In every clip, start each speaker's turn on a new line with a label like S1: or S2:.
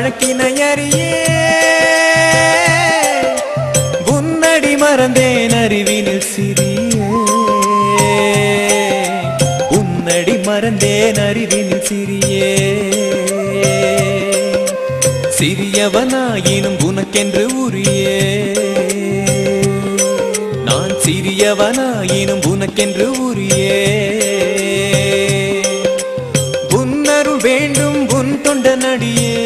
S1: வழக்கினை அறியே உன்னடி மறந்தேன் அறிவினில் சிறியே உன்னடி மறந்தேன் அறிவினில் சிறியே சிறியவனாயினும் உனக்கென்று உரியே நான் சிறியவனாயினும் உனக்கென்று உரியே உன்னருள் வேண்டும் உன் தொண்ட நடியே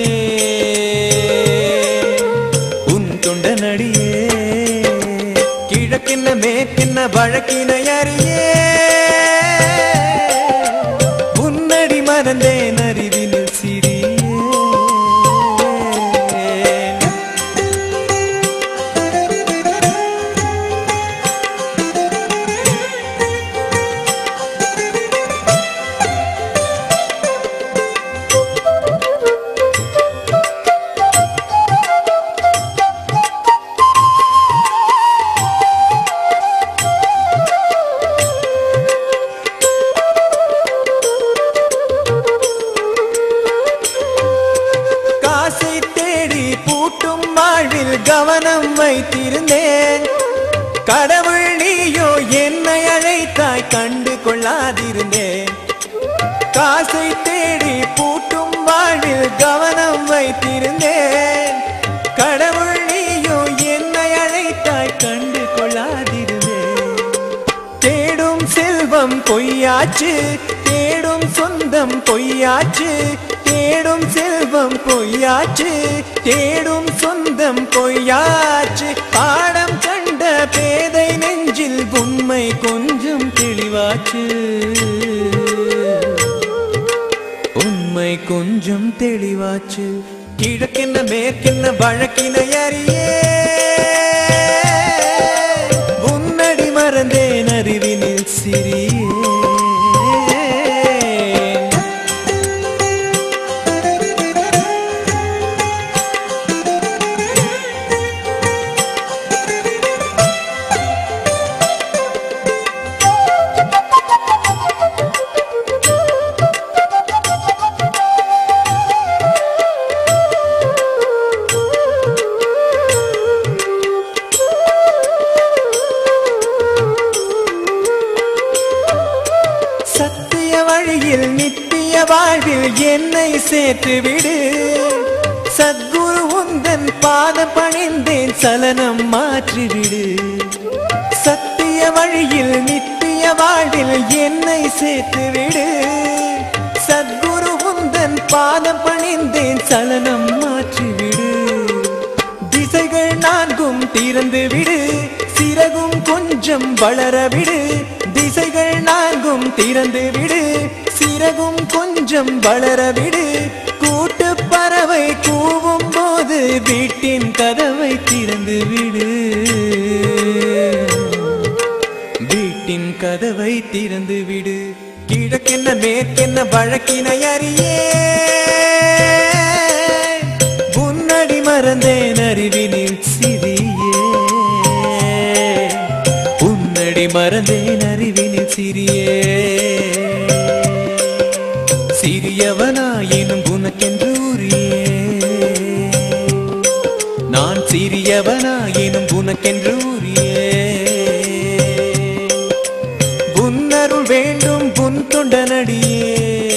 S1: உன் தொண்ட நடியே கிழக்கின்ன மேற்கின்ன வழக்கினை அறியே உன்னடி மறந்தேன் அறிவினில் சிறியே காசை தேடி பூட்டும் வாழ்வில் கவனம் வைத்திருந்தேன் கடவுள் நீயோ என்னை அழைத்தாய் கண்டு கொள்ளாதிருந்தேன் காசை தேடி பூட்டும் வாழ்வில் கவனம் வைத்திருந்தேன் கடவுள் நீயோ என்னை அழைத்தாய் கண்டு கொள்ளாதிருந்தேன் தேடும் செல்வம் பொய்யாச்சு தேடும் சொந்தம் பொய்யாச்சு தேடும் செல்வம் பொய்யாச்சு தேடும் சொந்தம் பொய்யாச்சு பாடம் கண்ட பேதை நெஞ்சில் உண்மை கொஞ்சம் தெளிவாச்சு உண்மை கொஞ்சம் தெளிவாச்சு கிழக்கென்ன மேற்கென்ன வழக்கினை அறியே உன்னடி மறந்தேன் அறிவினில் சிறியே சத்திய வழியில் நித்திய வாழ்வில் என்னை சேர்த்து விடு சத்குரு உந்தன் பாத பணிந்தேன் சலனம் மாற்றிவிடு சத்திய வழியில் நித்திய வாழ்வில் என்னை சேர்த்து விடு சத்குரு உந்தன் பாதம் பணிந்தேன் சலனம் மாற்றிவிடு திசைகள் நான்கும் திறந்து விடு சிறகும் கொஞ்சம் வளர விடு திசைகள் நான்கும் திறந்து விடு சிறகும் கொஞ்சம் வளர விடு கூட்டு பறவை கூவும் போது வீட்டின் கதவை திறந்து விடு வீட்டின் கதவை திறந்து விடு கிழக்கென்ன மேற்கென்ன வழக்கினை அறியே உன்னடி மறந்தேன் அறிவினில் சிறியே உன்னடி மறந்தேன் அறிவினில் சிறியே சிறியவனாயினும் உனக்கென்று உரியே நான் சிறியவனாயினும் உனக்கென்று உரியே உன்னருள் வேண்டும் உன் தொண்டனடியே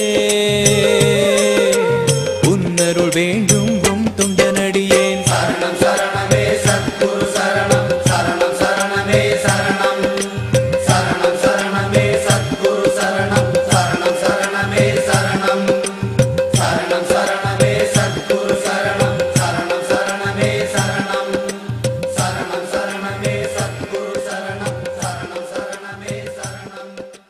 S1: உன்னருள் வேண்டும் உன் தொண்டனடியேன்
S2: சரணம் சரணமே சத்குரு சரணம் சரணம் சரணமே சரணம் சரணம் சரணமே சத்குரு சரணம் சரணம் சரணமே சரணம் சரணம் சரணமே சத்குரு சரணம் சரணம் சரணமே சரணம் சரணம் சரணமே சத்குரு சரணம் சரணம் சரணமே சரணம்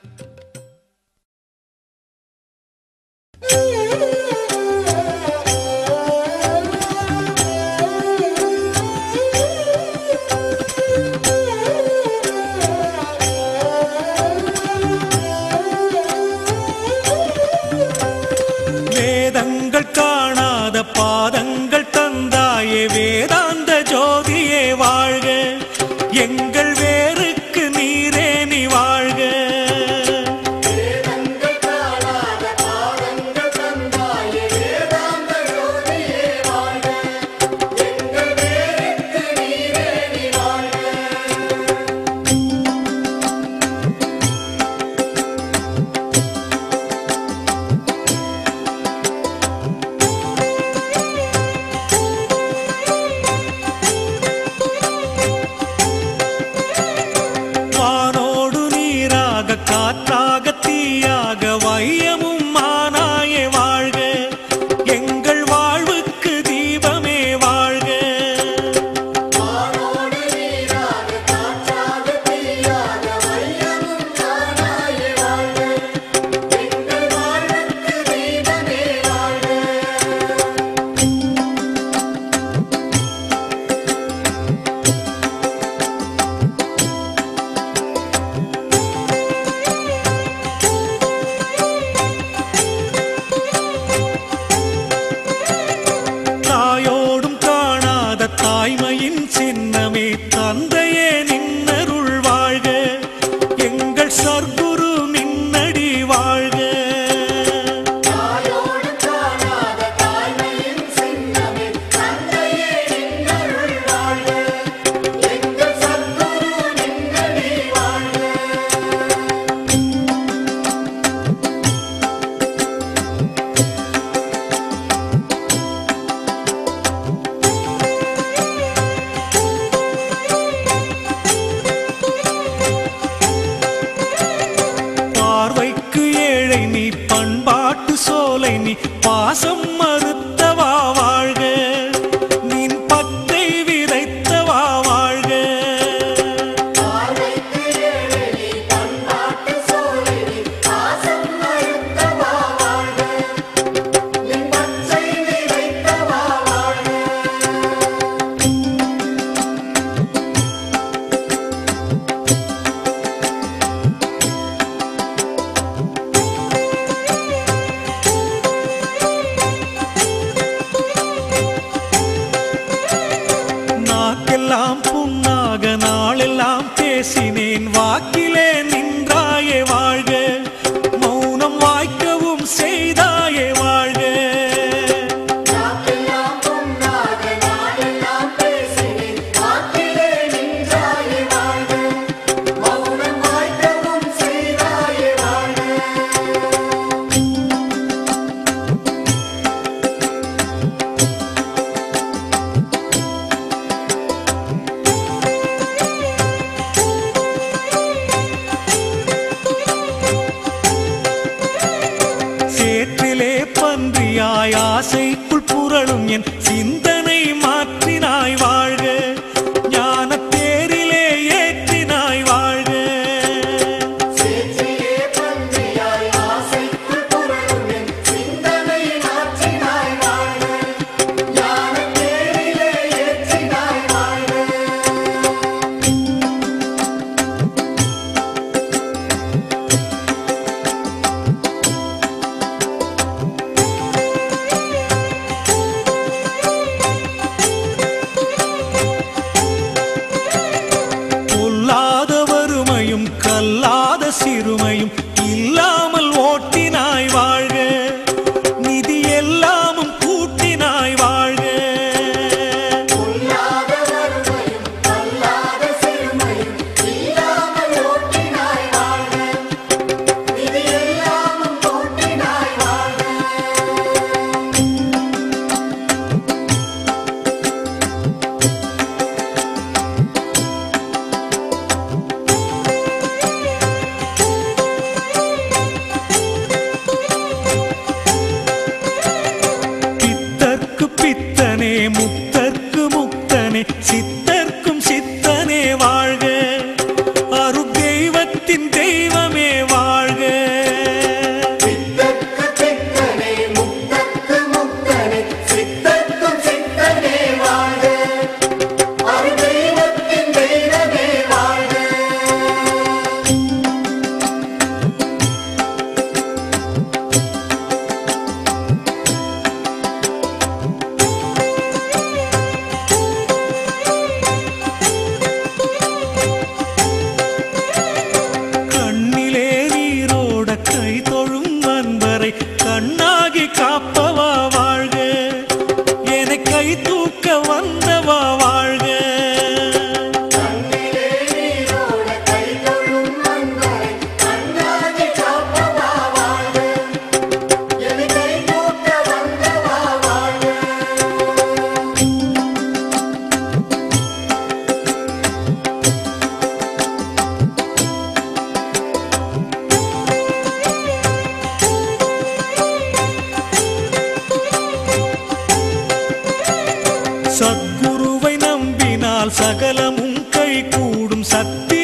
S3: வேதங்கள் காணாத பாதங்கள் தந்தாயே வேதாந்த ஜோதியே வாழ்க எங்கள் வேருக்கு நீரே நீ வாழ்க
S2: வேதங்கள் காணாத பாதங்கள் தந்தாயே வேதாந்த ஜோதியே வாழ்க
S3: பேசினேன் வாக்கிலே நின்றாயே வாழ்க மௌனம் வாய்க்கவும் செய்தாயே வாழ்க
S2: நாக்கெல்லாம் பொன்னாக நாளெல்லாம் பேசினேன் வாக்கிலே நின்றாயே வாழ்க மௌனம் வாய்க்கவும் செய்தாயே வாழ்க
S3: சேற்றிலே பன்றியாய் ஆசைக்குள் புரளும் என் சிந்தனை மாற்றினாய் வாழ்க ஞான தேரிலே ஏற்றினாய் வாழ்க
S2: சேற்றிலே பன்றியாய் ஆசைக்குள் புரளும் என் சிந்தனை மாற்றினாய் வாழ்க ஞானத் தேரிலே ஏற்றினாய் வாழ்க
S3: பொல்லாத வறுமையும் கல்லாத சிறுமையும் இல்லாமல் ஓட்டினாய் வாழ்க நிதி எல்லாமும் கூட்டினாய் வாழ்க
S2: பொல்லாத வறுமையும் கல்லாத சிறுமையும் இல்லாமல் ஓட்டினாய் வாழ்க நிதி எல்லாமும் ஓட்டினாய் வாழ்க
S3: பித்தர்க்கு பித்தனே முத்தர்க்கு முக்தனே சித்தர்க்கும் சித்தனே வாழ்க அருட்தெய்வத்தின் தெய்வமே வாழ்க
S2: சித்தக்கு சித்தனே முக்தக்கு முக்தனே சித்தக்கும் சித்தனே வாழ்க அருதெய்வத்தின் தெய்வமே வாழ்க
S3: கண்ணிலே நீரோட கை தொழும் அன்பரை கண்ணாகி காப்பவா வாழ்க என்னை கை தூக்க வந்தவா வாழ்க
S2: கண்ணிலே நீரோட கை தொழும் அன்பரை கண்ணாடி காப்பவா வாழ்க என்னை கை தூக்க வந்தவா வாழ்க
S3: சத்குருவை நம்பினால் சகலமும் கை கூடும் சத்திய